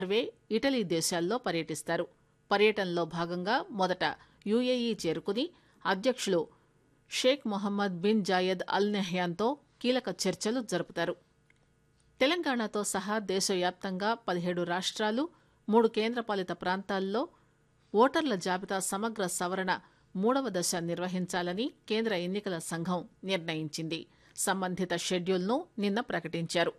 Norway Italy దేశాల్లో పర్యటిస్తారు పర్యటనలో భాగంగా మొదట యుఏఈ చేరుకుని అధ్యక్షులు Sheikh Mohammed bin Zayed Al నెహ్యాన్తో కీలక చర్చలు జరుపుతారు తెలంగాణతో సహా దేశవ్యాప్తంగా పదిహేడు రాష్ట్రాలు మూడు కేంద్రపాలిత ప్రాంతాల్లో ఓటర్ల జాబితా సమగ్ర సవరణ మూడవ దశ నిర్వహించాలని కేంద్ర ఎన్నికల సంఘం నిర్ణయించింది సంబంధిత షెడ్యూల్ను నిన్న ప్రకటించారు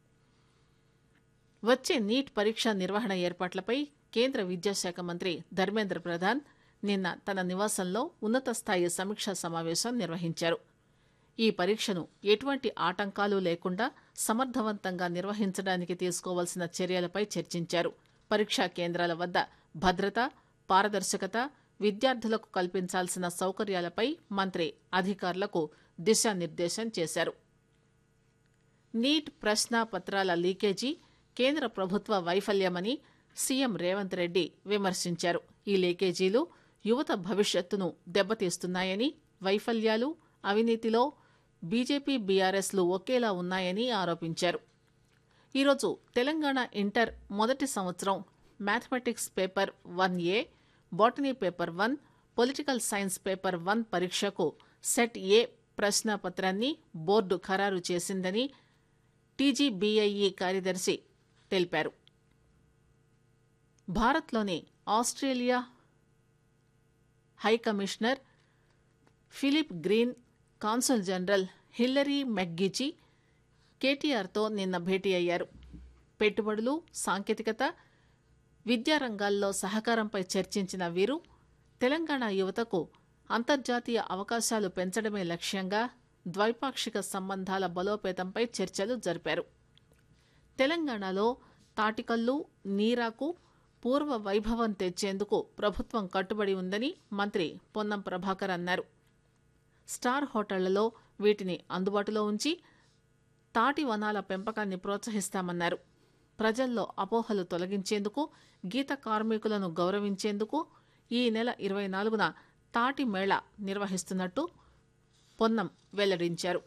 వచ్చే నీట్ పరీక్ష నిర్వహణ ఏర్పాట్లపై కేంద్ర విద్యాశాఖ మంత్రి ధర్మేంద్ర ప్రధాన్ నిన్న తన నివాసంలో ఉన్నత స్థాయి సమీక్షా సమావేశం నిర్వహించారు ఈ పరీక్షను ఎటువంటి ఆటంకాలు లేకుండా సమర్థవంతంగా నిర్వహించడానికి తీసుకోవాల్సిన చర్యలపై చర్చించారు పరీక్షా కేంద్రాల వద్ద భద్రత పారదర్శకత విద్యార్థులకు కల్పించాల్సిన సౌకర్యాలపై మంత్రి అధికారులకు దిశానిర్దేశం చేశారు నీట్ ప్రశ్నాపత్రాల లీకేజీ కేంద్ర ప్రభుత్వ వైఫల్యమని సీఎం రేవంత్ రెడ్డి విమర్శించారు ఈ లీకేజీలు యువత భవిష్యత్తును దెబ్బతీస్తున్నాయని వైఫల్యాలు అవినీతిలో బీజేపీ బీఆర్ఎస్లు ఒకేలా ఉన్నాయని ఆరోపించారు ఈరోజు తెలంగాణ ఇంటర్ మొదటి సంవత్సరం mathematics paper one A botany paper one political science paper one పరీక్షకు సెట్ ఏ ప్రశ్నాపత్రాన్ని బోర్డు ఖరారు చేసిందని టీజీబీఐఈ కార్యదర్శి తెలిపారు భారత్లోని Australia high commissioner Philip Green consul general Hillary McGeachy కేటీఆర్తో నిన్న భేటీ అయ్యారు పెట్టుబడులు సాంకేతికత విద్యారంగాల్లో సహకారంపై చర్చించిన వీరు తెలంగాణ యువతకు అంతర్జాతీయ అవకాశాలు పెంచడమే లక్ష్యంగా ద్వైపాక్షిక సంబంధాల బలోపేతంపై చర్చలు జరిపారు తెలంగాణలో తాటికల్లు నీరాకు పూర్వ వైభవం తెచ్చేందుకు ప్రభుత్వం కట్టుబడి ఉందని మంత్రి పొన్నం ప్రభాకర్ అన్నారు స్టార్ హోటళ్లలో వీటిని అందుబాటులో ఉంచి తాటి వనాల పెంపకాన్ని ప్రోత్సహిస్తామన్నారు ప్రజల్లో అపోహలు తొలగించేందుకు గీత కార్మికులను గౌరవించేందుకు ఈ నెల ఇరవై నాలుగున తాటి మేళ నిర్వహిస్తున్నట్టు పొన్నం వెల్లడించారు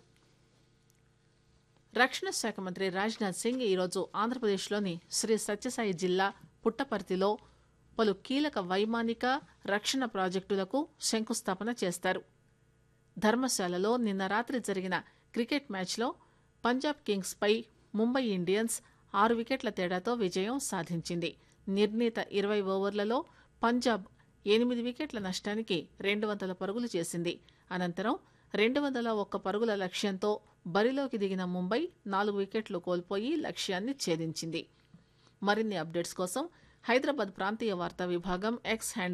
రక్షణ శాఖ మంత్రి రాజ్నాథ్ సింగ్ ఈరోజు ఆంధ్రప్రదేశ్లోని శ్రీ సత్యసాయి జిల్లా పుట్టపర్తిలో పలు కీలక వైమానిక రక్షణ ప్రాజెక్టులకు శంకుస్థాపన చేస్తారు ధర్మశాలలో నిన్న రాత్రి జరిగిన క్రికెట్ మ్యాచ్లో పంజాబ్ కింగ్స్ పై ముంబై ఇండియన్స్ ఆరు వికెట్ల తేడాతో విజయం సాధించింది నిర్ణీత ఇరవై ఓవర్లలో పంజాబ్ ఎనిమిది వికెట్ల నష్టానికి రెండు వందల పరుగులు చేసింది అనంతరం రెండు వందల ఒక్క పరుగుల లక్ష్యంతో బరిలోకి దిగిన ముంబై నాలుగు వికెట్లు కోల్పోయి లక్ష్యాన్ని ఛేదించింది మరిన్ని అప్డేట్స్ కోసం హైదరాబాద్ ప్రాంతీయ వార్తా విభాగం ఎక్స్ హ్యాండిల్